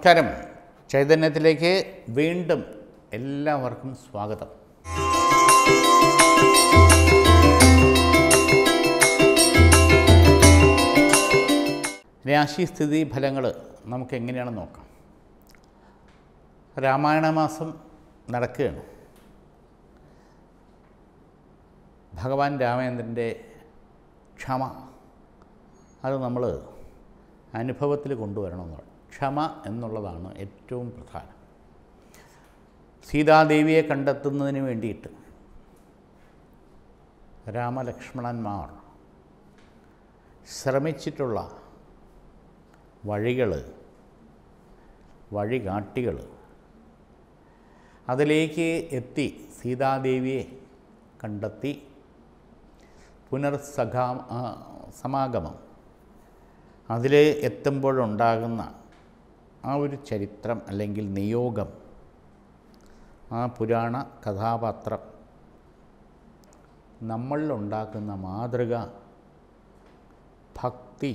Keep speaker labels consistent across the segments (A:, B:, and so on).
A: നമസ്കാരം ചൈതന്യത്തിലേക്ക് വീണ്ടും എല്ലാവർക്കും സ്വാഗതം രാശിസ്ഥിതി ഫലങ്ങൾ നമുക്ക് എങ്ങനെയാണെന്ന് നോക്കാം രാമായണ മാസം നടക്കുകയാണ് ഭഗവാൻ രാമേന്ദ്രൻ്റെ ക്ഷമ അത് നമ്മൾ അനുഭവത്തിൽ കൊണ്ടുവരണമെന്നുള്ളത് ക്ഷമ എന്നുള്ളതാണ് ഏറ്റവും പ്രധാനം സീതാദേവിയെ കണ്ടെത്തുന്നതിന് വേണ്ടിയിട്ട് രാമലക്ഷ്മണന്മാർ ശ്രമിച്ചിട്ടുള്ള വഴികൾ വഴികാട്ടികൾ അതിലേക്ക് എത്തി സീതാദേവിയെ കണ്ടെത്തി പുനർസഖാ ആ, സമാഗമം അതിൽ എത്തുമ്പോഴുണ്ടാകുന്ന ആ ഒരു ചരിത്രം അല്ലെങ്കിൽ നിയോഗം ആ പുരാണ കഥാപാത്രം നമ്മളിലുണ്ടാക്കുന്ന മാതൃക ഭക്തി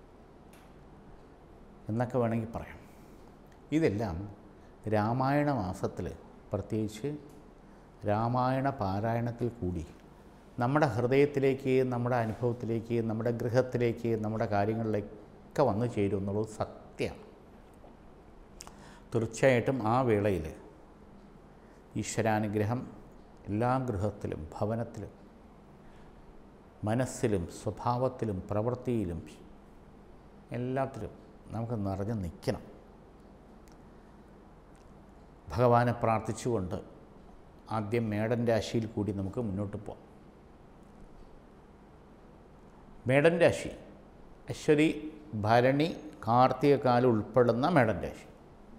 A: എന്നൊക്കെ വേണമെങ്കിൽ പറയാം ഇതെല്ലാം രാമായണ മാസത്തിൽ പ്രത്യേകിച്ച് രാമായണ പാരായണത്തിൽ കൂടി നമ്മുടെ ഹൃദയത്തിലേക്ക് നമ്മുടെ അനുഭവത്തിലേക്ക് നമ്മുടെ ഗൃഹത്തിലേക്ക് നമ്മുടെ കാര്യങ്ങളിലൊക്കെ വന്നു ചേരും എന്നുള്ളത് സത്യമാണ് തീർച്ചയായിട്ടും ആ വേളയിൽ ഈശ്വരാനുഗ്രഹം എല്ലാ ഗൃഹത്തിലും ഭവനത്തിലും മനസ്സിലും സ്വഭാവത്തിലും പ്രവൃത്തിയിലും എല്ലാത്തിലും നമുക്ക് നിറഞ്ഞു നിൽക്കണം ഭഗവാനെ പ്രാർത്ഥിച്ചുകൊണ്ട് ആദ്യം മേടൻ രാശിയിൽ കൂടി നമുക്ക് മുന്നോട്ട് പോകാം മേടൻ രാശി അശ്വതി ഭരണി കാർത്തികകാലം ഉൾപ്പെടുന്ന മേടൻ രാശി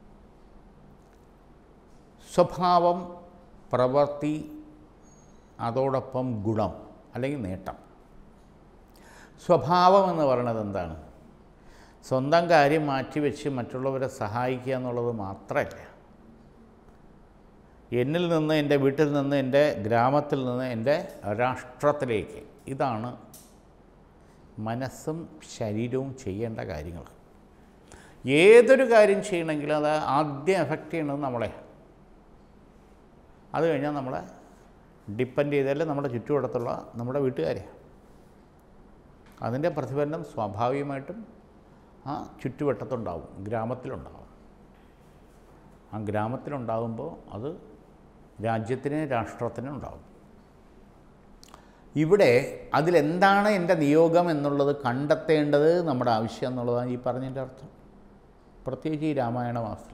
A: സ്വഭാവം പ്രവൃത്തി അതോടൊപ്പം ഗുണം അല്ലെങ്കിൽ നേട്ടം സ്വഭാവം എന്ന് പറയുന്നത് എന്താണ് സ്വന്തം കാര്യം മാറ്റിവെച്ച് മറ്റുള്ളവരെ സഹായിക്കുക എന്നുള്ളത് മാത്രമല്ല എന്നിൽ നിന്ന് എൻ്റെ വീട്ടിൽ നിന്ന് എൻ്റെ ഗ്രാമത്തിൽ നിന്ന് എൻ്റെ രാഷ്ട്രത്തിലേക്ക് ഇതാണ് മനസ്സും ശരീരവും ചെയ്യേണ്ട കാര്യങ്ങൾ ഏതൊരു കാര്യം ചെയ്യണമെങ്കിലും അത് ആദ്യം എഫക്റ്റ് ചെയ്യണത് നമ്മളെ അത് കഴിഞ്ഞാൽ നമ്മളെ ഡിപ്പെൻഡ് ചെയ്താൽ നമ്മുടെ ചുറ്റുവട്ടത്തുള്ള നമ്മുടെ വീട്ടുകാരെ അതിൻ്റെ പ്രതിഫലനം സ്വാഭാവികമായിട്ടും ആ ചുറ്റുവട്ടത്തുണ്ടാവും ഗ്രാമത്തിലുണ്ടാവും ആ ഗ്രാമത്തിലുണ്ടാകുമ്പോൾ അത് രാജ്യത്തിന് രാഷ്ട്രത്തിന് ഉണ്ടാവും ഇവിടെ അതിലെന്താണ് എൻ്റെ നിയോഗം എന്നുള്ളത് കണ്ടെത്തേണ്ടത് നമ്മുടെ ആവശ്യം എന്നുള്ളതാണ് ഈ പറഞ്ഞതിൻ്റെ അർത്ഥം പ്രത്യേകിച്ച് ഈ രാമായണ മാസത്തിൽ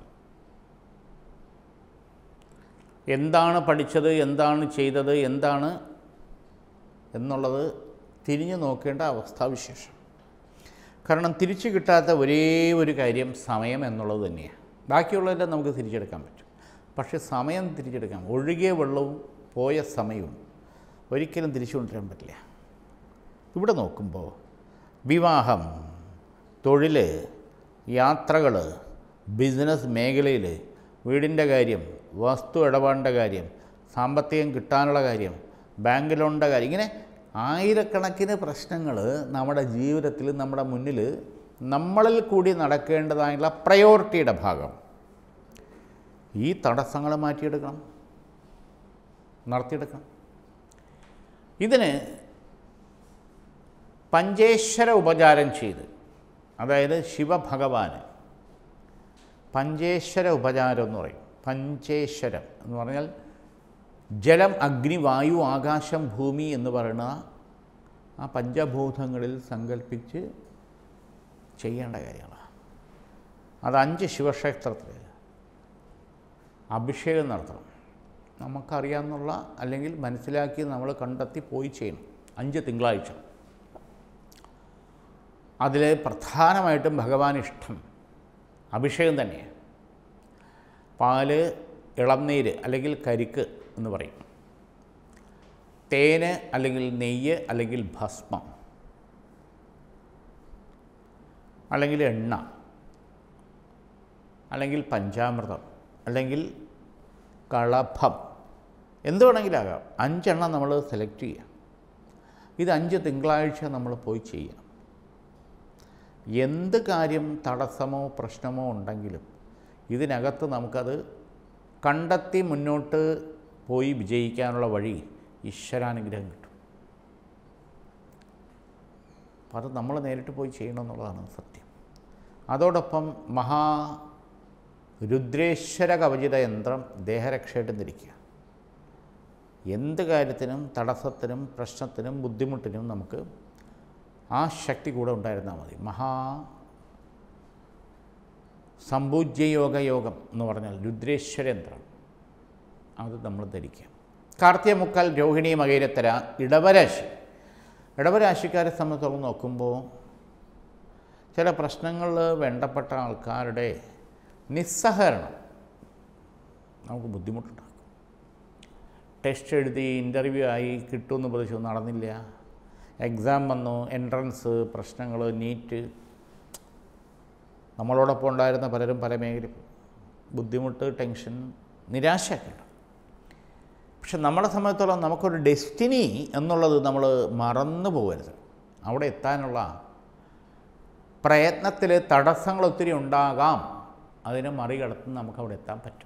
A: എന്താണ് പഠിച്ചത് എന്താണ് ചെയ്തത് എന്താണ് എന്നുള്ളത് തിരിഞ്ഞു നോക്കേണ്ട അവസ്ഥാവിശേഷം കാരണം തിരിച്ചു കിട്ടാത്ത ഒരേ ഒരു കാര്യം സമയം എന്നുള്ളത് തന്നെയാണ് ബാക്കിയുള്ളതെല്ലാം നമുക്ക് തിരിച്ചെടുക്കാൻ പറ്റും പക്ഷേ സമയം തിരിച്ചെടുക്കാം ഒഴുകിയ വെള്ളവും പോയ സമയവും ഒരിക്കലും തിരിച്ചു കൊണ്ടുവരാൻ പറ്റില്ല ഇവിടെ നോക്കുമ്പോൾ വിവാഹം തൊഴിൽ യാത്രകൾ ബിസിനസ് മേഖലയിൽ വീടിൻ്റെ കാര്യം വസ്തു ഇടപാടിൻ്റെ കാര്യം സാമ്പത്തികം കിട്ടാനുള്ള കാര്യം ബാങ്ക് ലോണിൻ്റെ കാര്യം ഇങ്ങനെ ആയിരക്കണക്കിന് പ്രശ്നങ്ങൾ നമ്മുടെ ജീവിതത്തിൽ നമ്മുടെ മുന്നിൽ നമ്മളിൽ കൂടി നടക്കേണ്ടതായുള്ള പ്രയോറിറ്റിയുടെ ഭാഗം ഈ തടസ്സങ്ങൾ മാറ്റിയെടുക്കണം നടത്തിയെടുക്കണം ഇതിന് പഞ്ചേശ്വര ഉപചാരം ചെയ്ത് അതായത് ശിവഭഗവാന് പഞ്ചേശ്വര ഉപചാരം എന്ന് പറയും പഞ്ചേശ്വരം എന്ന് പറഞ്ഞാൽ ജലം അഗ്നി വായു ആകാശം ഭൂമി എന്ന് പറയുന്ന ആ പഞ്ചഭൂതങ്ങളിൽ സങ്കല്പിച്ച് ചെയ്യേണ്ട കാര്യങ്ങളാണ് അത് അഞ്ച് ശിവക്ഷേത്രത്തിൽ അഭിഷേകം നടത്തണം നമുക്കറിയാമെന്നുള്ള അല്ലെങ്കിൽ മനസ്സിലാക്കി നമ്മൾ കണ്ടെത്തി പോയി ചെയ്യണം അഞ്ച് തിങ്കളാഴ്ച അതിൽ പ്രധാനമായിട്ടും ഭഗവാൻ ഇഷ്ടം അഭിഷേകം തന്നെയാണ് പാല് ഇളംനീര് അല്ലെങ്കിൽ കരിക്ക് എന്ന് പറയും തേന് അല്ലെങ്കിൽ നെയ്യ് അല്ലെങ്കിൽ ഭസ്മം അല്ലെങ്കിൽ എണ്ണ അല്ലെങ്കിൽ പഞ്ചാമൃതം അല്ലെങ്കിൽ കളഭം എന്ത് വേണമെങ്കിലാകാം അഞ്ചെണ്ണം നമ്മൾ സെലക്ട് ചെയ്യാം ഇത് അഞ്ച് തിങ്കളാഴ്ച നമ്മൾ പോയി ചെയ്യാം എന്ത് കാര്യം തടസ്സമോ പ്രശ്നമോ ഉണ്ടെങ്കിലും ഇതിനകത്ത് നമുക്കത് കണ്ടെത്തി മുന്നോട്ട് പോയി വിജയിക്കാനുള്ള വഴി ഈശ്വരാനുഗ്രഹം കിട്ടും അപ്പം അത് നമ്മൾ നേരിട്ട് പോയി ചെയ്യണമെന്നുള്ളതാണ് സത്യം അതോടൊപ്പം മഹാ രുദ്രേശ്വര കവചിത യന്ത്രം ദേഹരക്ഷയായിട്ട് ധരിക്കുക എന്ത് കാര്യത്തിനും തടസ്സത്തിനും പ്രശ്നത്തിനും ബുദ്ധിമുട്ടിനും നമുക്ക് ആ ശക്തി കൂടെ ഉണ്ടായിരുന്നാൽ മതി മഹാ സമ്പൂജ്യയോഗ യോഗം എന്ന് പറഞ്ഞാൽ രുദ്രേശ്വര യന്ത്രം അത് നമ്മൾ ധരിക്കുക കാർത്തിക മുക്കാൽ രോഹിണി മകയിരത്തര ഇടവരാശി ഇടവരാശിക്കാരെ സംബന്ധിച്ചോളം നോക്കുമ്പോൾ ചില പ്രശ്നങ്ങളിൽ വേണ്ടപ്പെട്ട ആൾക്കാരുടെ നിസ്സഹകരണം നമുക്ക് ബുദ്ധിമുട്ടുണ്ടാക്കും ടെസ്റ്റ് എഴുതി ഇൻ്റർവ്യൂ ആയി കിട്ടുമെന്ന് പ്രതീക്ഷിച്ചു നടന്നില്ല എക്സാം വന്നു എൻട്രൻസ് പ്രശ്നങ്ങൾ നീറ്റ് നമ്മളോടൊപ്പം ഉണ്ടായിരുന്ന പലരും പല മേഖലയും ബുദ്ധിമുട്ട് ടെൻഷൻ നിരാശയൊക്കെ ഉണ്ട് പക്ഷെ നമ്മളെ സംബന്ധിച്ചോളം നമുക്കൊരു ഡെസ്റ്റിനി എന്നുള്ളത് നമ്മൾ മറന്നു പോകരുത് അവിടെ എത്താനുള്ള പ്രയത്നത്തിൽ തടസ്സങ്ങൾ ഒത്തിരി ഉണ്ടാകാം അതിനെ മറികടന്ന് നമുക്ക് അവിടെ എത്താൻ പറ്റും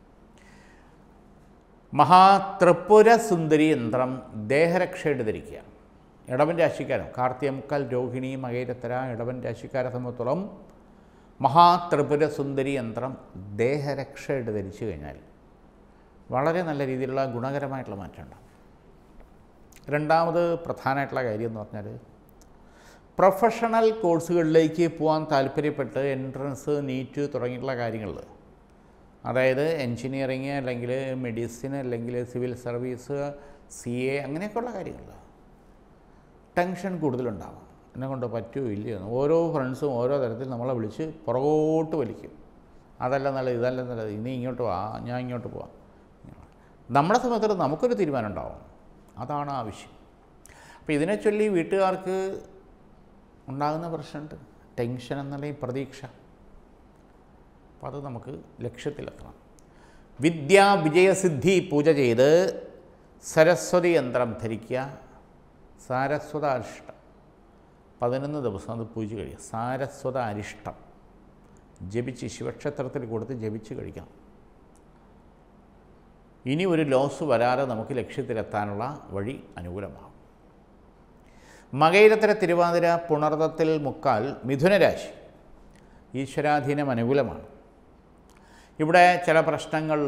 A: മഹാത്രിപുര സുന്ദരി യന്ത്രം ദേഹരക്ഷയുടെ ധരിക്കുക ഇടവൻ രാശിക്കാരൻ കാർത്തികമുക്കാൽ രോഹിണി മകേരത്തര ഇടവൻ രാശിക്കാരെ സംബന്ധിച്ചോളം മഹാത്രിപുര സുന്ദരി യന്ത്രം ദേഹരക്ഷയുടെ ധരിച്ചു കഴിഞ്ഞാൽ വളരെ നല്ല രീതിയിലുള്ള ഗുണകരമായിട്ടുള്ള മാറ്റമുണ്ടാകും രണ്ടാമത് പ്രധാനമായിട്ടുള്ള കാര്യം എന്ന് പറഞ്ഞാൽ പ്രൊഫഷണൽ കോഴ്സുകളിലേക്ക് പോകാൻ താല്പര്യപ്പെട്ട് എൻട്രൻസ് നീറ്റ് തുടങ്ങിയിട്ടുള്ള കാര്യങ്ങളിൽ അതായത് എൻജിനീയറിങ് അല്ലെങ്കിൽ മെഡിസിൻ അല്ലെങ്കിൽ സിവിൽ സർവീസ് സി എ അങ്ങനെയൊക്കെയുള്ള കാര്യങ്ങൾ ടെൻഷൻ കൂടുതലുണ്ടാവും എന്നെ കൊണ്ട് പറ്റുമോ ഇല്ലയോ എന്ന്. ഓരോ ഫ്രണ്ട്സും ഓരോ തരത്തിൽ നമ്മളെ വിളിച്ച് പുറകോട്ട് വലിക്കും അതല്ല നല്ലത് ഇതല്ല നല്ലത് ഇനി ഇങ്ങോട്ട് വാ ഞാൻ ഇങ്ങോട്ട് പോവാം നമ്മളെ സംബന്ധിച്ചിടത്തോളം നമുക്കൊരു തീരുമാനം ഉണ്ടാവും അതാണ് ആവശ്യം അപ്പോൾ ഇതിനെ ചൊല്ലി വീട്ടുകാർക്ക് ഉണ്ടാകുന്ന പ്രശ്നമുണ്ട് ടെൻഷൻ എന്നുള്ള പ്രതീക്ഷ അപ്പോൾ അത് നമുക്ക് ലക്ഷ്യത്തിലെത്തണം വിദ്യാ വിജയസിദ്ധി പൂജ ചെയ്ത് സരസ്വതി യന്ത്രം ധരിക്കുക സാരസ്വത അരിഷ്ടം പതിനൊന്ന് ദിവസം അത് പൂജ കഴിയുക സാരസ്വത അരിഷ്ടം ജപിച്ച് ശിവക്ഷേത്രത്തിൽ കൊടുത്ത് ജപിച്ച് കഴിക്കണം ഇനി ഒരു ലോസ് വരാതെ നമുക്ക് ലക്ഷ്യത്തിലെത്താനുള്ള വഴി അനുകൂലമാകും മകയിരത്തര തിരുവാതിര പുണർത്തത്തിൽ മുക്കാൽ മിഥുനരാശി ഈശ്വരാധീനം അനുകൂലമാണ് ഇവിടെ ചില പ്രശ്നങ്ങളിൽ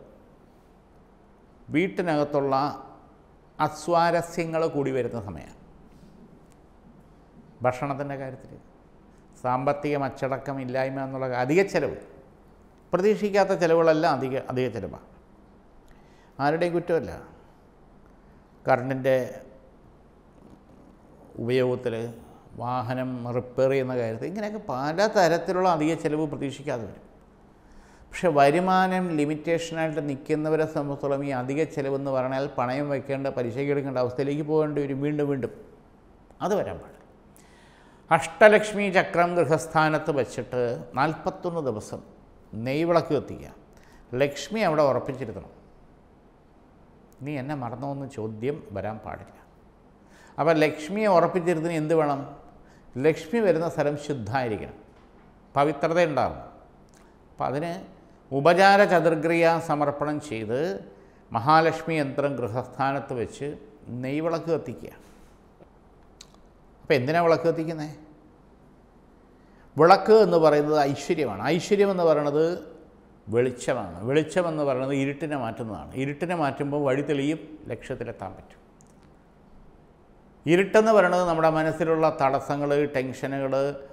A: വീട്ടിനകത്തുള്ള അസ്വാരസ്യങ്ങൾ കൂടി വരുന്ന സമയമാണ് ഭക്ഷണത്തിൻ്റെ കാര്യത്തിൽ സാമ്പത്തികം അച്ചടക്കം ഇല്ലായ്മ എന്നുള്ള അധിക ചിലവ് പ്രതീക്ഷിക്കാത്ത ചിലവുകളെല്ലാം അധിക അധിക ചിലവാണ് ആരുടെയും കുറ്റമല്ല കറണ്ടിൻ്റെ ഉപയോഗത്തിൽ വാഹനം റിപ്പയർ ചെയ്യുന്ന കാര്യത്തിൽ ഇങ്ങനെയൊക്കെ പല തരത്തിലുള്ള അധിക ചിലവ് പ്രതീക്ഷിക്കാതെ വരും പക്ഷെ വരുമാനം ലിമിറ്റേഷനായിട്ട് നിൽക്കുന്നവരെ സംബന്ധിച്ചോളം ഈ അധിക ചിലവെന്ന് പറഞ്ഞാൽ പണയം വയ്ക്കേണ്ട പലിശയ്ക്ക് എടുക്കേണ്ട അവസ്ഥയിലേക്ക് പോകേണ്ടി വരും വീണ്ടും വീണ്ടും അത് വരാൻ പാടില്ല അഷ്ടലക്ഷ്മി ചക്രം ഗൃഹസ്ഥാനത്ത് വെച്ചിട്ട് നാൽപ്പത്തൊന്ന് ദിവസം നെയ്വിളക്ക് കത്തിക്കുക ലക്ഷ്മി അവിടെ ഉറപ്പിച്ചിരുത്തണം നീ എന്നെ മറന്നോ എന്ന് ചോദ്യം വരാൻ പാടില്ല അപ്പോൾ ലക്ഷ്മിയെ ഉറപ്പിച്ചിരുത്തിന് എന്ത് വേണം ലക്ഷ്മി വരുന്ന സ്ഥലം ശുദ്ധമായിരിക്കണം പവിത്രത ഉണ്ടാകും അപ്പം അതിന് ഉപചാര ചതുർക്രിയ സമർപ്പണം ചെയ്ത് മഹാലക്ഷ്മി യന്ത്രം ഗൃഹസ്ഥാനത്ത് വെച്ച് നെയ്വിളക്ക് കത്തിക്കുക അപ്പോൾ എന്തിനാണ് വിളക്ക് കത്തിക്കുന്നത് വിളക്ക് എന്ന് പറയുന്നത് ഐശ്വര്യമാണ് ഐശ്വര്യം എന്ന് പറയുന്നത് വെളിച്ചമാണ് വെളിച്ചം എന്ന് പറയുന്നത് ഇരുട്ടിനെ മാറ്റുന്നതാണ് ഇരുട്ടിനെ മാറ്റുമ്പോൾ വഴി തെളിയും ലക്ഷ്യത്തിലെത്താൻ പറ്റും ഇരുട്ടെന്ന് പറയുന്നത് നമ്മുടെ മനസ്സിലുള്ള തടസ്സങ്ങൾ ടെൻഷനുകൾ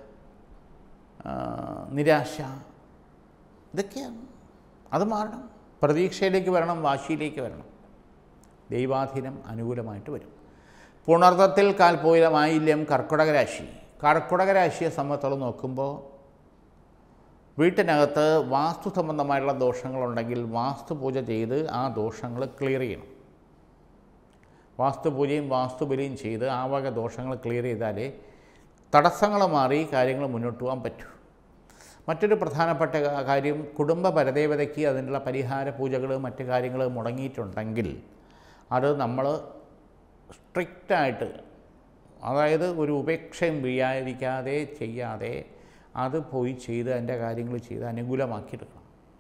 A: നിരാശ ഇതൊക്കെയാണ് അത് മാറണം പ്രതീക്ഷയിലേക്ക് വരണം വാശിയിലേക്ക് വരണം ദൈവാധീനം അനുകൂലമായിട്ട് വരും പുണർത്തത്തിൽ കാൽപോയില മായില്യം കർക്കിടക രാശി കർക്കിടക രാശിയെ സംബന്ധിച്ചോളം നോക്കുമ്പോൾ വീട്ടിനകത്ത് വാസ്തു സംബന്ധമായിട്ടുള്ള ദോഷങ്ങളുണ്ടെങ്കിൽ വാസ്തു പൂജ ചെയ്ത് ആ ദോഷങ്ങൾ ക്ലിയർ ചെയ്യണം വാസ്തുപൂജയും വാസ്തുബലിയും ചെയ്ത് ആ വക ദോഷങ്ങൾ ക്ലിയർ ചെയ്താലേ തടസ്സങ്ങൾ മാറി കാര്യങ്ങൾ മുന്നോട്ട് പോകാൻ പറ്റൂ മറ്റൊരു പ്രധാനപ്പെട്ട കാ- കാര്യം കുടുംബ പരദേവതയ്ക്ക് അതിനുള്ള പരിഹാര പൂജകൾ മറ്റു കാര്യങ്ങൾ മുടങ്ങിയിട്ടുണ്ടെങ്കിൽ അത് നമ്മൾ സ്ട്രിക്റ്റായിട്ട് അതായത് ഒരു ഉപേക്ഷയും വീഴാതിരിക്കാതെ ചെയ്യാതെ അത് പോയി ചെയ്ത് അതിൻ്റെ കാര്യങ്ങൾ ചെയ്ത് അനുകൂലമാക്കിയെടുക്കണം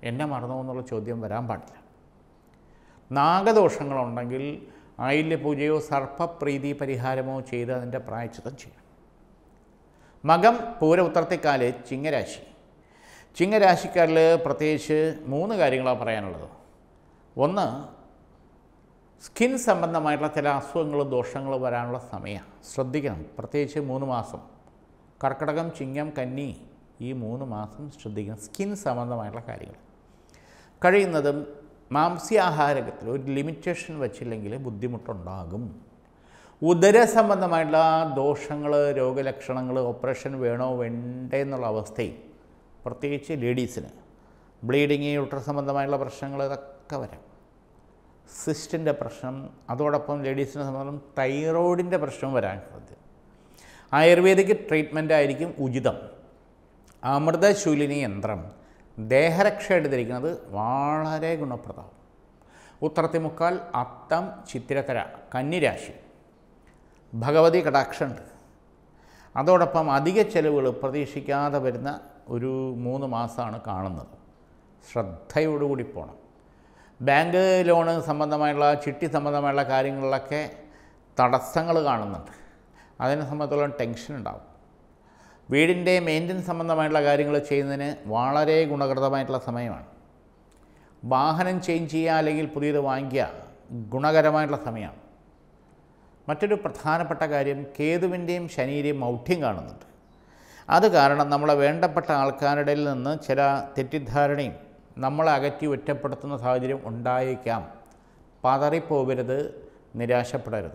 A: എന്നെ മറന്നോ എന്നുള്ള ചോദ്യം വരാൻ പാടില്ല നാഗദോഷങ്ങളുണ്ടെങ്കിൽ ആയില്യ പൂജയോ സർപ്പപ്രീതി പരിഹാരമോ ചെയ്ത് അതിൻ്റെ പ്രായച്ചിത്തം ചെയ്യണം മകം പൂര ഉത്തരത്തേക്കാല് ചിങ്ങരാശി ചിങ്ങരാശിക്കാരിൽ പ്രത്യേകിച്ച് മൂന്ന് കാര്യങ്ങളാണ് പറയാനുള്ളത് ഒന്ന് സ്കിൻ സംബന്ധമായിട്ടുള്ള ചില അസുഖങ്ങളും ദോഷങ്ങളും വരാനുള്ള സമയമാണ് ശ്രദ്ധിക്കണം പ്രത്യേകിച്ച് മൂന്ന് മാസം കർക്കിടകം ചിങ്ങം കന്നി ഈ മൂന്ന് മാസം ശ്രദ്ധിക്കണം സ്കിൻ സംബന്ധമായിട്ടുള്ള കാര്യങ്ങൾ കഴിയുന്നതും മാംസ്യാഹാരത്തിൽ ഒരു ലിമിറ്റേഷൻ വച്ചില്ലെങ്കിൽ ബുദ്ധിമുട്ടുണ്ടാകും ഉദര സംബന്ധമായിട്ടുള്ള ദോഷങ്ങൾ രോഗലക്ഷണങ്ങൾ ഓപ്പറേഷൻ വേണോ വേണ്ടേ എന്നുള്ള അവസ്ഥയും പ്രത്യേകിച്ച് ലേഡീസിന് ബ്ലീഡിങ് യൂട്ര സംബന്ധമായിട്ടുള്ള പ്രശ്നങ്ങൾ ഇതൊക്കെ വരാം സിസ്റ്റിൻ്റെ പ്രശ്നം അതോടൊപ്പം ലേഡീസിനെ സംബന്ധം തൈറോയിഡിൻ്റെ പ്രശ്നവും വരാൻ സാധ്യത ആയുർവേദിക് ട്രീറ്റ്മെൻ്റ് ആയിരിക്കും ഉചിതം അമൃതശൂലിനി യന്ത്രം ദേഹരക്ഷയായിട്ട് ധരിക്കുന്നത് വളരെ ഗുണപ്രദം ഉത്തരത്തിമുക്കാൽ അത്തം ചിത്തിരക്കര കന്നിരാശി ഭഗവതി കടാക്ഷമുണ്ട് അതോടൊപ്പം അധിക ചെലവുകൾ പ്രതീക്ഷിക്കാതെ വരുന്ന ഒരു മൂന്ന് മാസമാണ് കാണുന്നത് ശ്രദ്ധയോടുകൂടി പോകണം ബാങ്ക് ലോണ് സംബന്ധമായുള്ള ചിട്ടി സംബന്ധമായുള്ള കാര്യങ്ങളിലൊക്കെ തടസ്സങ്ങൾ കാണുന്നുണ്ട് അതിനെ സംബന്ധിച്ചോളം ടെൻഷൻ ഉണ്ടാവും വീടിൻ്റെ മെയിൻ്റനൻസ് സംബന്ധമായിട്ടുള്ള കാര്യങ്ങൾ ചെയ്യുന്നതിന് വളരെ ഗുണകരമായിട്ടുള്ള സമയമാണ് വാഹനം ചേഞ്ച് ചെയ്യുക അല്ലെങ്കിൽ പുതിയത് വാങ്ങിക്കുക ഗുണകരമായിട്ടുള്ള സമയമാണ് മറ്റൊരു പ്രധാനപ്പെട്ട കാര്യം കേതുവിൻ്റെയും ശനിയുടെയും മൗഢ്യം കാണുന്നുണ്ട് അത് കാരണം നമ്മളെ വേണ്ടപ്പെട്ട ആൾക്കാരുടെ നിന്ന് ചില തെറ്റിദ്ധാരണയും നമ്മളെ അകറ്റി ഒറ്റപ്പെടുത്തുന്ന സാഹചര്യം ഉണ്ടായേക്കാം പതറിപ്പോകരുത് നിരാശപ്പെടരുത്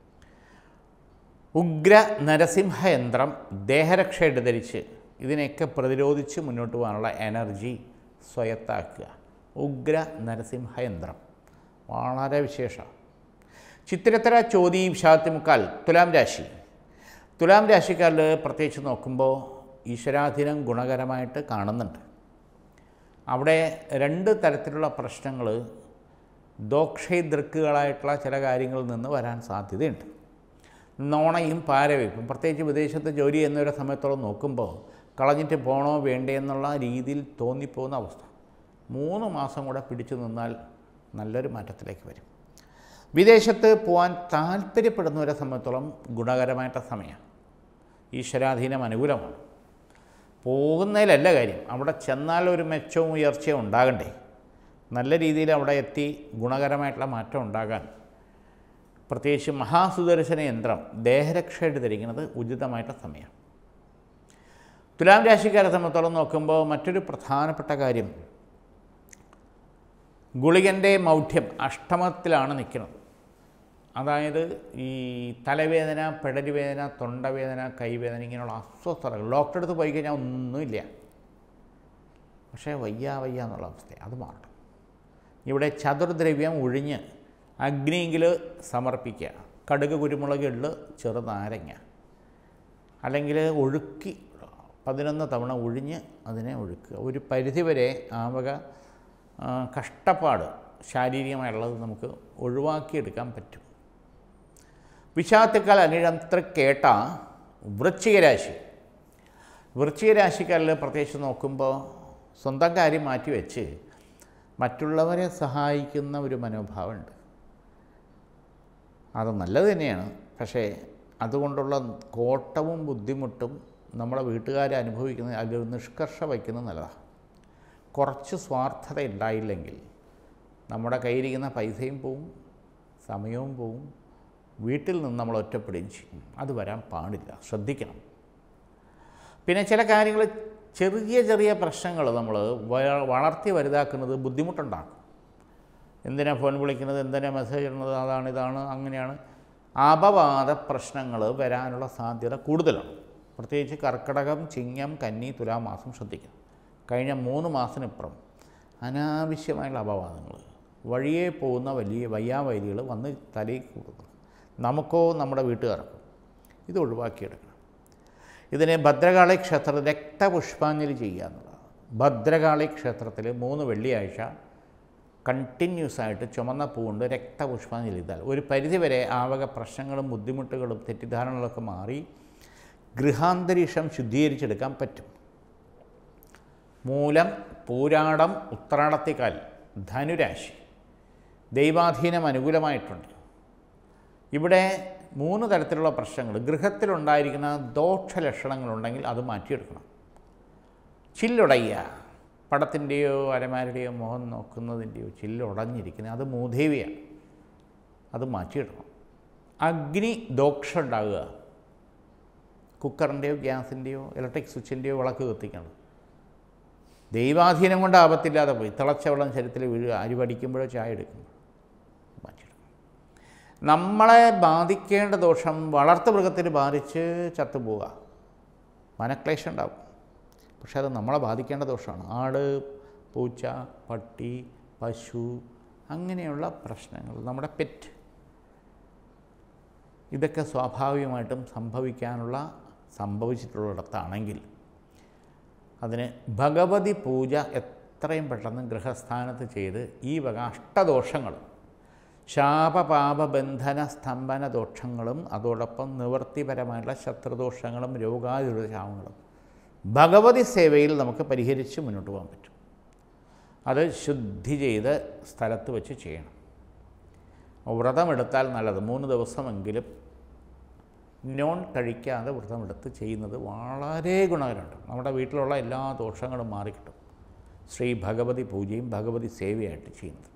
A: ഉഗ്ര നരസിംഹ യന്ത്രം ദേഹരക്ഷയായിട്ട് ധരിച്ച് ഇതിനെയൊക്കെ പ്രതിരോധിച്ച് മുന്നോട്ട് പോകാനുള്ള എനർജി സ്വയത്താക്കുക ഉഗ്ര നരസിംഹ യന്ത്രം വളരെ വിശേഷം ചിത്തിരത്തര ചോതി വിഷാത്തിമുക്കാൽ തുലാം രാശി തുലാം രാശിക്കാരിൽ പ്രത്യേകിച്ച് നോക്കുമ്പോൾ ഈശ്വരാധീനം ഗുണകരമായിട്ട് കാണുന്നുണ്ട് അവിടെ രണ്ട് തരത്തിലുള്ള പ്രശ്നങ്ങൾ ദോക്ഷൈദൃക്കുകളായിട്ടുള്ള ചില കാര്യങ്ങളിൽ നിന്ന് വരാൻ സാധ്യതയുണ്ട് നോണയും പാരവയ്പ്പും പ്രത്യേകിച്ച് വിദേശത്ത് ജോലി ചെയ്യുന്നവരുടെ സമയത്തോളം നോക്കുമ്പോൾ കളഞ്ഞിട്ട് പോകണോ വേണ്ടേ എന്നുള്ള രീതിയിൽ തോന്നിപ്പോകുന്ന അവസ്ഥ മൂന്ന് മാസം കൂടെ പിടിച്ചു നിന്നാൽ നല്ലൊരു മാറ്റത്തിലേക്ക് വരും വിദേശത്ത് പോകാൻ താല്പര്യപ്പെടുന്നവരെ സംബന്ധിച്ചോളം ഗുണകരമായിട്ട സമയമാണ് ഈശ്വരാധീനം അനുകൂലമാണ് പോകുന്നതിലല്ല കാര്യം അവിടെ ചെന്നാൽ ഒരു മെച്ചവും ഉയർച്ചയും ഉണ്ടാകണ്ടേ നല്ല രീതിയിൽ അവിടെ എത്തി ഗുണകരമായിട്ടുള്ള മാറ്റം ഉണ്ടാകാൻ പ്രത്യേകിച്ച് മഹാസുദർശന യന്ത്രം ദേഹരക്ഷയായിട്ട് ധരിക്കുന്നത് ഉചിതമായിട്ടുള്ള സമയം തുലാം രാശിക്കാരെ സംബന്ധിച്ചോളം നോക്കുമ്പോൾ മറ്റൊരു പ്രധാനപ്പെട്ട കാര്യം ഗുളികൻ്റെ മൗഢ്യം അഷ്ടമത്തിലാണ് നിൽക്കുന്നത് അതായത് ഈ തലവേദന പെടലുവേദന തൊണ്ടവേദന കൈവേദന ഇങ്ങനെയുള്ള അസ്വസ്ഥതകൾ ഡോക്ടറെ അടുത്ത് പോയി കഴിഞ്ഞാൽ ഒന്നുമില്ല പക്ഷേ വയ്യ വയ്യ എന്നുള്ള അവസ്ഥ അത് മാറണം ഇവിടെ ചതുർദ്രവ്യം ഒഴിഞ്ഞ് അഗ്നിയിൽ സമർപ്പിക്കുക കടുക് കുരുമുളക് എള്ള് ചെറുനാരങ്ങ അല്ലെങ്കിൽ ഒഴുക്കി പതിനൊന്ന് തവണ ഒഴിഞ്ഞ് അതിനെ ഒഴുക്കുക ഒരു പരിധിവരെ ആ വക ആ, കഷ്ടപ്പാട് ശാരീരികമായുള്ളത് നമുക്ക് ഒഴിവാക്കിയെടുക്കാൻ പറ്റും വിഷാത്തുക്കാൽ അനിഴത്ര കേട്ട വൃശ്ചികരാശി വൃശ്ചികരാശിക്കാരിൽ പ്രത്യേകിച്ച് നോക്കുമ്പോൾ സ്വന്തം കാര്യം മാറ്റി വെച്ച് മറ്റുള്ളവരെ സഹായിക്കുന്ന ഒരു മനോഭാവമുണ്ട് അത് നല്ലത് തന്നെയാണ് പക്ഷേ അതുകൊണ്ടുള്ള കോട്ടവും ബുദ്ധിമുട്ടും നമ്മുടെ വീട്ടുകാരെ അനുഭവിക്കുന്നത് അതിൽ നിഷ്കർഷ വയ്ക്കുന്നത് നല്ലതാണ് കുറച്ച് സ്വാർത്ഥത ഉണ്ടായില്ലെങ്കിൽ നമ്മുടെ കയ്യിരിക്കുന്ന പൈസയും പോവും സമയവും പോവും വീട്ടിൽ നിന്ന് നമ്മൾ ഒറ്റപ്പെടുകയും ചെയ്യും അത് വരാൻ പാടില്ല ശ്രദ്ധിക്കണം പിന്നെ ചില കാര്യങ്ങൾ ചെറിയ ചെറിയ പ്രശ്നങ്ങൾ നമ്മൾ വ- വളർത്തി വലുതാക്കുന്നത് ബുദ്ധിമുട്ടുണ്ടാക്കും എന്തിനാ ഫോൺ വിളിക്കുന്നത് എന്തിനാ മെസ്സേജ് ഇടുന്നത് അതാണ് ഇതാണ് അങ്ങനെയാണ് അപവാദ പ്രശ്നങ്ങൾ വരാനുള്ള സാധ്യത കൂടുതലാണ് പ്രത്യേകിച്ച് കർക്കിടകം ചിങ്ങം കന്നി തുലാമാസം ശ്രദ്ധിക്കണം കഴിഞ്ഞ മൂന്ന് മാസത്തിനിപ്പുറം അനാവശ്യമായുള്ള അപവാദങ്ങൾ വഴിയെ പോകുന്ന വലിയ വയ്യാവൈരികൾ വന്ന് തലയിൽ കൂടുന്നു നമുക്കോ നമ്മുടെ വീട്ടുകാർക്കോ ഇത് ഒഴിവാക്കിയെടുക്കണം ഇതിന് ഭദ്രകാളി ക്ഷേത്രത്തിൽ രക്തപുഷ്പാഞ്ജലി ചെയ്യുക എന്നുള്ളതാണ് ഭദ്രകാളി ക്ഷേത്രത്തിൽ മൂന്ന് വെള്ളിയാഴ്ച കണ്ടിന്യൂസ് ആയിട്ട് ചുമന്ന പൂവുണ്ട് രക്തപുഷ്പാഞ്ജലി ചെയ്താൽ ഒരു പരിധിവരെ ആവക പ്രശ്നങ്ങളും ബുദ്ധിമുട്ടുകളും തെറ്റിദ്ധാരണകളൊക്കെ മാറി ഗൃഹാന്തരീക്ഷം ശുദ്ധീകരിച്ചെടുക്കാൻ പറ്റും മൂലം പൂരാടം ഉത്രാടത്തിക്കാൽ ധനുരാശി ദൈവാധീനം അനുകൂലമായിട്ടുണ്ട് ഇവിടെ മൂന്ന് തരത്തിലുള്ള പ്രശ്നങ്ങൾ ഗൃഹത്തിലുണ്ടായിരിക്കുന്ന ദോഷലക്ഷണങ്ങളുണ്ടെങ്കിൽ അത് മാറ്റിയെടുക്കണം ചില്ലുടയ്യ പടത്തിൻ്റെയോ അലമാരുടെയോ മുഖം നോക്കുന്നതിൻ്റെയോ ചില്ലുടഞ്ഞിരിക്കുന്നത് അത് മൂദേവിയാണ് അത് മാറ്റിയിടണം അഗ്നി ദോഷം ഉണ്ടാകുക കുക്കറിൻ്റെയോ ഗ്യാസിൻ്റെയോ ഇലക്ട്രിക് സ്വിച്ചിൻ്റെയോ വിളക്ക് കത്തിക്കണം ദൈവാധീനം കൊണ്ട് ആപത്തില്ലാതെ പോയി തിളച്ച വെള്ളം ശരീരത്തിൽ വീഴുക അരി പഠിക്കുമ്പോഴോ ചായ എടുക്കുമ്പോഴോ മാറ്റിയിടണം നമ്മളെ ബാധിക്കേണ്ട ദോഷം വളർത്തു മൃഗത്തിന് ബാധിച്ച് ചത്തുപോവുക മനക്ലേശം ഉണ്ടാവും പക്ഷേ അത് നമ്മളെ ബാധിക്കേണ്ട ദോഷമാണ് ആട് പൂച്ച പട്ടി പശു അങ്ങനെയുള്ള പ്രശ്നങ്ങൾ നമ്മുടെ പെറ്റ് ഇതൊക്കെ സ്വാഭാവികമായിട്ടും സംഭവിക്കാനുള്ള സംഭവിച്ചിട്ടുള്ളിടത്താണെങ്കിൽ അതിന് ഭഗവതി പൂജ എത്രയും പെട്ടെന്ന് ഗൃഹസ്ഥാനത്ത് ചെയ്ത് ഈ വക അഷ്ടദോഷങ്ങൾ ശാപപാപബന്ധന സ്തംഭന ദോഷങ്ങളും അതോടൊപ്പം നിവൃത്തിപരമായിട്ടുള്ള ശത്രുദോഷങ്ങളും രോഗാതുരശാപങ്ങളും ഭഗവതി സേവയിൽ നമുക്ക് പരിഹരിച്ച് മുന്നോട്ട് പോകാൻ പറ്റും അത് ശുദ്ധി ചെയ്ത് സ്ഥലത്ത് വെച്ച് ചെയ്യണം വ്രതമെടുത്താൽ നല്ലത് മൂന്ന് ദിവസമെങ്കിലും നോൺ കഴിക്കാതെ വ്രതമെടുത്ത് ചെയ്യുന്നത് വളരെ ഗുണകരമുണ്ട് നമ്മുടെ വീട്ടിലുള്ള എല്ലാ ദോഷങ്ങളും മാറിക്കിട്ടും ശ്രീ ഭഗവതി പൂജയും ഭഗവതി സേവയായിട്ട് ചെയ്യുന്നത്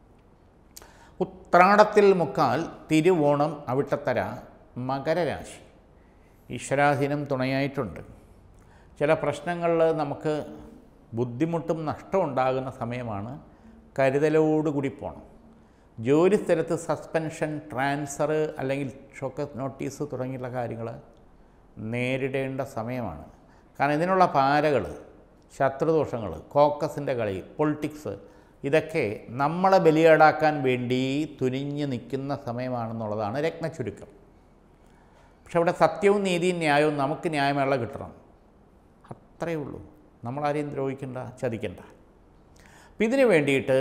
A: ഉത്രാടത്തിൽ മുക്കാൽ തിരുവോണം അവിട്ടത്തര മകരരാശി ഈശ്വരാധീനം തുണയായിട്ടുണ്ട് ചില പ്രശ്നങ്ങളിൽ നമുക്ക് ബുദ്ധിമുട്ടും നഷ്ടവും ഉണ്ടാകുന്ന സമയമാണ് കരുതലോടുകൂടി പോകണം ജോലി സ്ഥലത്ത് സസ്പെൻഷൻ ട്രാൻസ്ഫർ അല്ലെങ്കിൽ ഷോക്ക് നോട്ടീസ് തുടങ്ങിയുള്ള കാര്യങ്ങൾ നേരിടേണ്ട സമയമാണ് കാരണം ഇതിനുള്ള പാരകൾ ശത്രുദോഷങ്ങൾ കോക്കസിൻ്റെ കളി പൊളിറ്റിക്സ് ഇതൊക്കെ നമ്മളെ ബലിയേടാക്കാൻ വേണ്ടി തുനിഞ്ഞ് നിൽക്കുന്ന സമയമാണെന്നുള്ളതാണ് രത്നച്ചുരുക്കം പക്ഷെ അവിടെ സത്യവും നീതിയും ന്യായവും നമുക്ക് ന്യായമേള കിട്ടണം അത്രയേ ഉള്ളൂ നമ്മളാരെയും ദ്രോഹിക്കണ്ട ചതിക്കണ്ട അപ്പം ഇതിന് വേണ്ടിയിട്ട്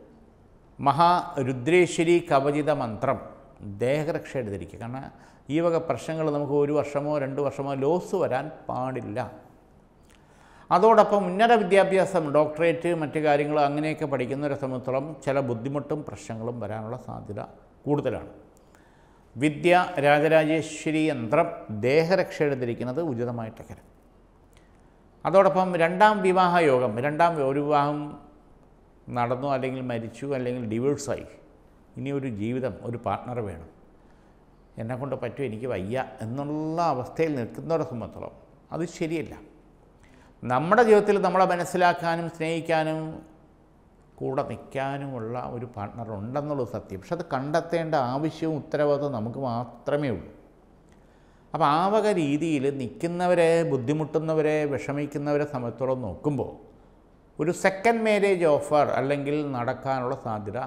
A: മഹാരുദ്രേശ്വരി കവചിത മന്ത്രം ദേഹരക്ഷ എടുത്തിരിക്കുക കാരണം ഈ വക പ്രശ്നങ്ങൾ നമുക്ക് ഒരു വർഷമോ രണ്ട് വർഷമോ ലോസ് വരാൻ പാടില്ല അതോടൊപ്പം ഉന്നത വിദ്യാഭ്യാസം ഡോക്ടറേറ്റ് മറ്റു കാര്യങ്ങൾ അങ്ങനെയൊക്കെ പഠിക്കുന്നവരെ സംബന്ധിച്ചോളം ചില ബുദ്ധിമുട്ടും പ്രശ്നങ്ങളും വരാനുള്ള സാധ്യത കൂടുതലാണ് വിദ്യ രാജരാജേശ്വരി യന്ത്രം ദേഹരക്ഷ എടുത്തിരിക്കുന്നത് ഉചിതമായിട്ട് കരം അതോടൊപ്പം രണ്ടാം വിവാഹ യോഗം രണ്ടാം ഒരു വിവാഹം നടന്നു അല്ലെങ്കിൽ മരിച്ചു അല്ലെങ്കിൽ ഡിവോഴ്സായി ഇനി ഒരു ജീവിതം ഒരു പാർട്ട്ണർ വേണം എന്നെക്കൊണ്ട് പറ്റും എനിക്ക് വയ്യ എന്നുള്ള അവസ്ഥയിൽ നിൽക്കുന്നവരെ സംബന്ധിച്ചോളം അത് ശരിയല്ല നമ്മുടെ ജീവിതത്തിൽ നമ്മളെ മനസ്സിലാക്കാനും സ്നേഹിക്കാനും കൂടെ നിൽക്കാനുമുള്ള ഒരു പാർട്ട്ണർ ഉണ്ടെന്നുള്ളത് സത്യം പക്ഷെ അത് കണ്ടെത്തേണ്ട ആവശ്യവും ഉത്തരവാദിത്വം നമുക്ക് മാത്രമേ ഉള്ളൂ അപ്പോൾ ആ വക രീതിയിൽ നിൽക്കുന്നവരെ ബുദ്ധിമുട്ടുന്നവരെ വിഷമിക്കുന്നവരെ സമയത്തോളം നോക്കുമ്പോൾ ഒരു സെക്കൻഡ് മാരേജ് ഓഫർ അല്ലെങ്കിൽ നടക്കാനുള്ള സാധ്യത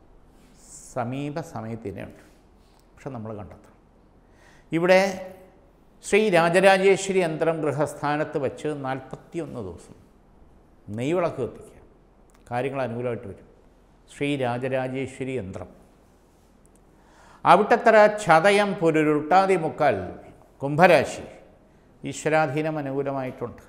A: സമീപ സമയത്ത് ഉണ്ട് പക്ഷെ നമ്മൾ കണ്ടെത്തണം ഇവിടെ ശ്രീ രാജരാജേശ്വരി യന്ത്രം ഗൃഹസ്ഥാനത്ത് വെച്ച് നാൽപ്പത്തിയൊന്ന് ദിവസം നെയ്വിളക്ക് കത്തിക്കുക കാര്യങ്ങൾ അനുകൂലമായിട്ട് വരും ശ്രീ രാജരാജേശ്വരി യന്ത്രം അവിട്ടത്തര ചതയം പുരുരുട്ടാതി മുക്കാൽ കുംഭരാശി ഈശ്വരാധീനം അനുകൂലമായിട്ടുണ്ട്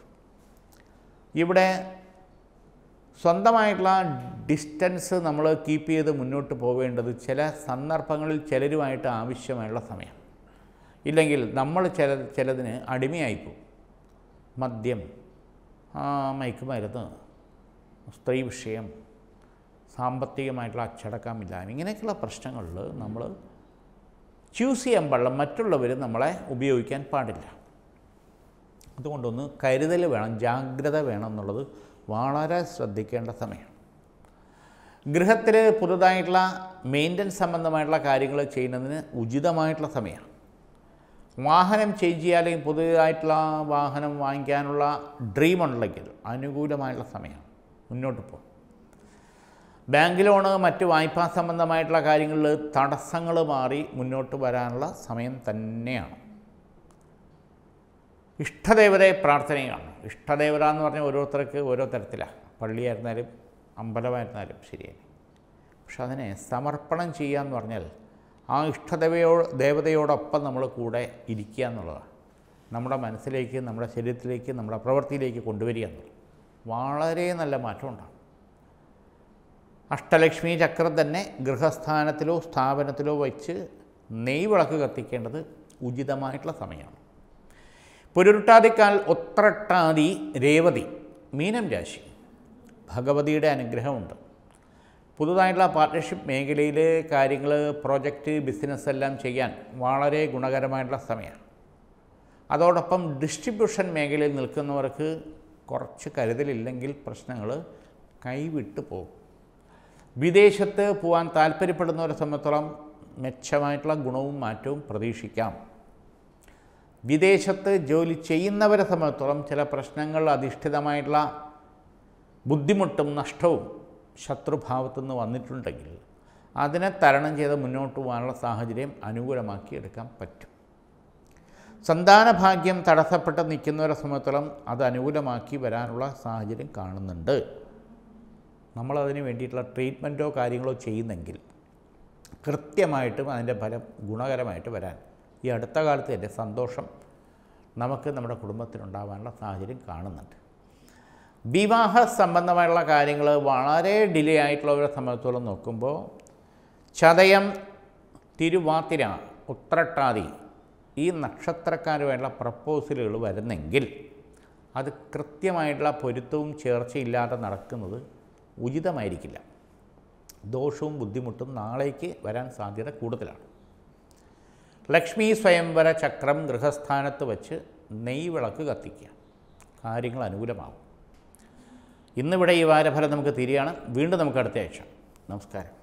A: ഇവിടെ സ്വന്തമായിട്ടുള്ള ഡിസ്റ്റൻസ് നമ്മൾ കീപ്പ് ചെയ്ത് മുന്നോട്ട് പോവേണ്ടത് ചില സന്ദർഭങ്ങളിൽ ചിലരുമായിട്ട് ആവശ്യമായുള്ള സമയം ഇല്ലെങ്കിൽ നമ്മൾ ചില ചിലതിന് അടിമയായിപ്പോവും മദ്യം ആ, മയക്കുമരുന്ന് സ്ത്രീ വിഷയം സാമ്പത്തികമായിട്ടുള്ള അച്ചടക്കമില്ലായ്മ ഇങ്ങനെയൊക്കെയുള്ള പ്രശ്നങ്ങളിൽ നമ്മൾ ചൂസ് ചെയ്യാൻ പാടില്ല മറ്റുള്ളവർ നമ്മളെ ഉപയോഗിക്കാൻ പാടില്ല അതുകൊണ്ടൊന്ന് കരുതൽ വേണം ജാഗ്രത വേണം എന്നുള്ളത് വളരെ ശ്രദ്ധിക്കേണ്ട സമയമാണ് ഗൃഹത്തിൽ പുതുതായിട്ടുള്ള മെയിൻ്റനൻസ് സംബന്ധമായിട്ടുള്ള കാര്യങ്ങൾ ചെയ്യുന്നതിന് ഉചിതമായിട്ടുള്ള സമയമാണ് വാഹനം ചേഞ്ച് ചെയ്യുക അല്ലെങ്കിൽ പുതിയതായിട്ടുള്ള വാഹനം വാങ്ങിക്കാനുള്ള ഡ്രീം ഉണ്ടെങ്കിൽ അനുകൂലമായിട്ടുള്ള സമയമാണ് മുന്നോട്ട് പോകും ബാങ്ക് ലോണ് മറ്റ് വായ്പാ സംബന്ധമായിട്ടുള്ള കാര്യങ്ങളിൽ തടസ്സങ്ങൾ മാറി മുന്നോട്ട് വരാനുള്ള സമയം തന്നെയാണ് ഇഷ്ടദേവതയെ പ്രാർത്ഥനയാണ് ഇഷ്ടദേവത എന്ന് പറഞ്ഞാൽ ഓരോരുത്തർക്ക് ഓരോ തരത്തിലാണ് പള്ളിയായിരുന്നാലും അമ്പലമായിരുന്നാലും ശരിയാണ് പക്ഷെ അതിനെ സമർപ്പണം ചെയ്യുക എന്ന് പറഞ്ഞാൽ ആ ഇഷ്ടദേവയോ ദേവതയോടൊപ്പം നമ്മൾ കൂടെ ഇരിക്കുക എന്നുള്ളതാണ് നമ്മുടെ മനസ്സിലേക്ക് നമ്മുടെ ശരീരത്തിലേക്ക് നമ്മുടെ പ്രവൃത്തിയിലേക്ക് കൊണ്ടുവരിക എന്നുള്ളത് വളരെ നല്ല മാറ്റമുണ്ടാകും അഷ്ടലക്ഷ്മി ചക്രം തന്നെ ഗൃഹസ്ഥാനത്തിലോ സ്ഥാപനത്തിലോ വെച്ച് നെയ്വിളക്ക് കത്തിക്കേണ്ടത് ഉചിതമായിട്ടുള്ള സമയമാണ് പുരുരുട്ടാതിക്കാൽ ഒത്രട്ടാതി രേവതി മീനം രാശി ഭഗവതിയുടെ അനുഗ്രഹമുണ്ട് പുതുതായിട്ടുള്ള പാർട്ട്ണർഷിപ്പ് മേഖലയിൽ കാര്യങ്ങൾ പ്രോജക്റ്റ് ബിസിനസ് എല്ലാം ചെയ്യാൻ വളരെ ഗുണകരമായിട്ടുള്ള സമയമാണ് അതോടൊപ്പം ഡിസ്ട്രിബ്യൂഷൻ മേഖലയിൽ നിൽക്കുന്നവർക്ക് കുറച്ച് കരുതലില്ലെങ്കിൽ പ്രശ്നങ്ങൾ കൈവിട്ട് പോകും വിദേശത്ത് പോകാൻ താല്പര്യപ്പെടുന്നവരെ സംബന്ധിച്ചോളം മെച്ചമായിട്ടുള്ള ഗുണവും മാറ്റവും പ്രതീക്ഷിക്കാം വിദേശത്ത് ജോലി ചെയ്യുന്നവരെ സംബന്ധിച്ചോളം ചില പ്രശ്നങ്ങൾ അധിഷ്ഠിതമായിട്ടുള്ള ബുദ്ധിമുട്ടും നഷ്ടവും ശത്രുഭാവത്തു നിന്ന് വന്നിട്ടുണ്ടെങ്കിൽ അതിനെ തരണം ചെയ്ത് മുന്നോട്ട് പോകാനുള്ള സാഹചര്യം അനുകൂലമാക്കി എടുക്കാൻ പറ്റും സന്താനഭാഗ്യം തടസ്സപ്പെട്ട് നിൽക്കുന്നവരെ സംബന്ധിച്ചോളം അത് അനുകൂലമാക്കി വരാനുള്ള സാഹചര്യം കാണുന്നുണ്ട് നമ്മളതിന് വേണ്ടിയിട്ടുള്ള ട്രീറ്റ്മെൻറ്റോ കാര്യങ്ങളോ ചെയ്യുന്നെങ്കിൽ കൃത്യമായിട്ടും അതിൻ്റെ ഫലം ഗുണകരമായിട്ട് വരാൻ ഈ അടുത്ത കാലത്ത് തന്നെ സന്തോഷം നമുക്ക് നമ്മുടെ കുടുംബത്തിനുണ്ടാകാനുള്ള സാഹചര്യം കാണുന്നുണ്ട് വിവാഹ സംബന്ധമായുള്ള കാര്യങ്ങൾ വളരെ ഡിലേ ആയിട്ടുള്ളവരെ സംബന്ധിച്ചോളം നോക്കുമ്പോൾ ചതയം തിരുവാതിര ഉത്രട്ടാതി ഈ നക്ഷത്രക്കാരുമായിട്ടുള്ള പ്രപ്പോസലുകൾ വരുന്നെങ്കിൽ അത് കൃത്യമായിട്ടുള്ള പൊരുത്തവും ചേർച്ചയില്ലാതെ നടക്കുന്നത് ഉചിതമായിരിക്കില്ല ദോഷവും ബുദ്ധിമുട്ടും നാളേക്ക് വരാൻ സാധ്യത കൂടുതലാണ് ലക്ഷ്മി സ്വയംവര ചക്രം ഗൃഹസ്ഥാനത്ത് വച്ച് നെയ്വിളക്ക് കത്തിക്കുക കാര്യങ്ങൾ അനുകൂലമാകും ഇന്നിവിടെ ഈ വാരഫലം നമുക്ക് തിരിയാണ് വീണ്ടും നമുക്ക് അടുത്ത ആഴ്ച നമസ്കാരം